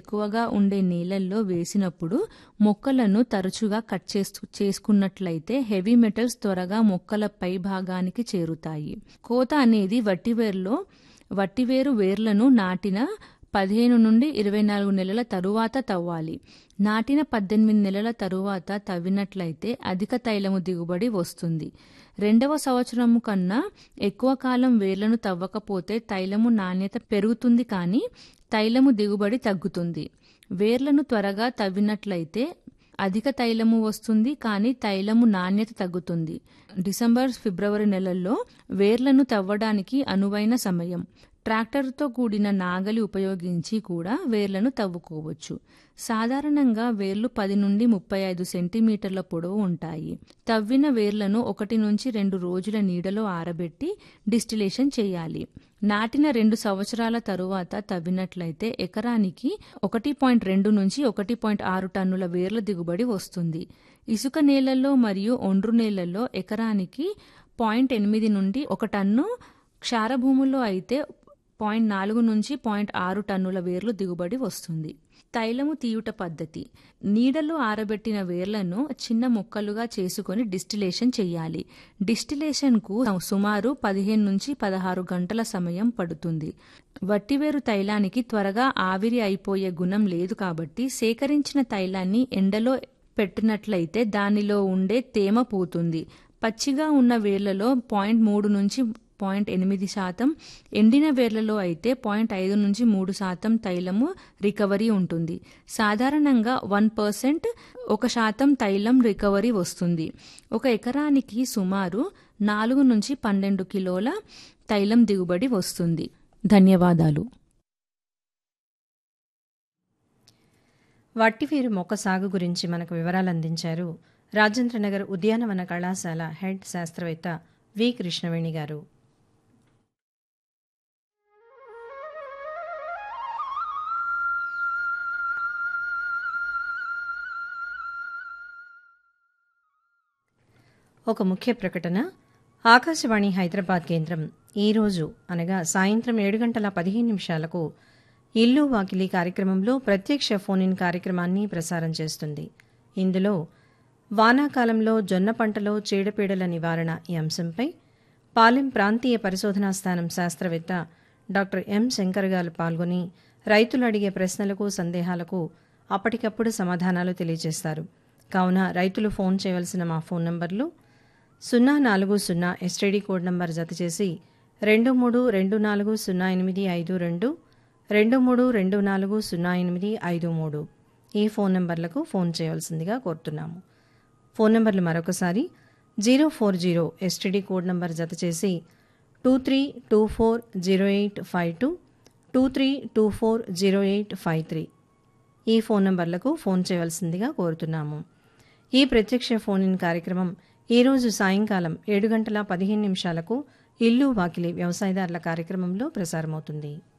ఎక్కువగా ఉండే నేలల్లో వేసినప్పుడు మొక్కలను తరచుగా కట్ చేస్తూ చేసుకున్నట్లయితే హెవీ మెటల్స్ త్వరగా మొక్కల పై భాగానికి చేరుతాయి కోత అనేది వట్టివేరులో వట్టివేరు వేర్లను నాటిన పదిహేను నుండి ఇరవై నాలుగు నెలల తరువాత తవ్వాలి నాటిన పద్దెనిమిది నెలల తరువాత తవ్వినట్లయితే అధిక తైలము దిగుబడి వస్తుంది రెండవ సంవత్సరము కన్నా ఎక్కువ కాలం వేర్లను తవ్వకపోతే తైలము నాణ్యత పెరుగుతుంది కానీ తైలము దిగుబడి తగ్గుతుంది వేర్లను త్వరగా తవ్వినట్లయితే అధిక తైలము వస్తుంది కానీ తైలము నాణ్యత తగ్గుతుంది డిసెంబర్ ఫిబ్రవరి నెలల్లో వేర్లను తవ్వడానికి అనువైన సమయం ట్రాక్టర్తో కూడిన నాగలి ఉపయోగించి కూడా వేర్లను తవ్వుకోవచ్చు సాధారణంగా వేర్లు పది నుండి ముప్పై ఐదు సెంటీమీటర్ల పొడవు ఉంటాయి తవ్విన వేర్లను ఒకటి నుంచి రెండు రోజుల నీడలో ఆరబెట్టి డిస్టిలేషన్ చేయాలి నాటిన రెండు సంవత్సరాల తరువాత తవ్వినట్లయితే ఎకరానికి ఒకటి పాయింట్ రెండు నుంచి ఒకటి పాయింట్ ఆరు టన్నుల వేర్ల దిగుబడి వస్తుంది ఇసుక నేలల్లో మరియు ఒండ్రు నేలల్లో ఎకరానికి పాయింట్ ఎనిమిది నుండి ఒక టన్ను క్షార భూముల్లో అయితే పాయింట్ నాలుగు నుంచి పాయింట్ ఆరు టన్నుల వేర్లు దిగుబడి వస్తుంది తైలము తీయుట పద్ధతి నీడలో ఆరబెట్టిన వేర్లను చిన్న ముక్కలుగా చేసుకొని డిస్టిలేషన్ చేయాలి డిస్టిలేషన్కు సుమారు పదిహేను నుంచి పదహారు గంటల సమయం పడుతుంది వట్టివేరు తైలానికి త్వరగా ఆవిరి అయిపోయే గుణం లేదు కాబట్టి సేకరించిన తైలాన్ని ఎండలో పెట్టినట్లయితే దానిలో ఉండే తేమ పోతుంది పచ్చిగా ఉన్న వేర్లలో పాయింట్ మూడు నుంచి పాయింట్ ఎనిమిది శాతం ఎండిన వేర్లలో అయితే పాయింట్ ఐదు నుంచి మూడు శాతం తైలము రికవరీ ఉంటుంది సాధారణంగా వన్ పర్సెంట్ ఒక శాతం తైలం రికవరీ వస్తుంది ఒక ఎకరానికి సుమారు నాలుగు నుంచి పన్నెండు కిలోల తైలం దిగుబడి వస్తుంది ధన్యవాదాలు వట్టివేరు మొక్క సాగు గురించి మనకు వివరాలు అందించారు రాజేంద్రనగర్ ఉద్యానవన కళాశాల హెడ్ శాస్త్రవేత్త వి కృష్ణవేణి గారు ఒక ముఖ్య ప్రకటన ఆకాశవాణి హైదరాబాద్ కేంద్రం ఈరోజు అనగా సాయంత్రం ఏడు గంటల పదిహేను నిమిషాలకు ఇల్లు వాకిలి కార్యక్రమంలో ప్రత్యక్ష ఫోన్ ఇన్ కార్యక్రమాన్ని ప్రసారం చేస్తుంది ఇందులో వానాకాలంలో జొన్న పంటలో చీడపీడల నివారణ ఈ అంశంపై పాలెం ప్రాంతీయ పరిశోధనా స్థానం శాస్త్రవేత్త డాక్టర్ ఎం శంకర్ గారు పాల్గొని రైతులు అడిగే ప్రశ్నలకు సందేహాలకు అప్పటికప్పుడు సమాధానాలు తెలియజేస్తారు కావున రైతులు ఫోన్ చేయవలసిన మా ఫోన్ నంబర్లు సున్నా నాలుగు సున్నా ఎస్టీడీ కోడ్ నంబర్ జత చేసి రెండు మూడు రెండు నాలుగు సున్నా ఎనిమిది ఐదు రెండు రెండు మూడు రెండు నాలుగు సున్నా ఎనిమిది ఐదు మూడు ఈ ఫోన్ నంబర్లకు ఫోన్ చేయవలసిందిగా కోరుతున్నాము ఫోన్ నంబర్లు మరొకసారి zero four zero STD code number జత చేసి two three two four zero eight five two two three two four zero eight five three ఈ ఫోన్ నంబర్లకు ఫోన్ చేయవలసిందిగా కోరుతున్నాము ఈ ప్రత్యక్ష ఫోన్ ఇన్ కార్యక్రమం ఈరోజు సాయంకాలం ఏడు గంటల పదిహేను నిమిషాలకు ఇల్లు వాకిలి వ్యవసాయదారుల కార్యక్రమంలో ప్రసారమవుతుంది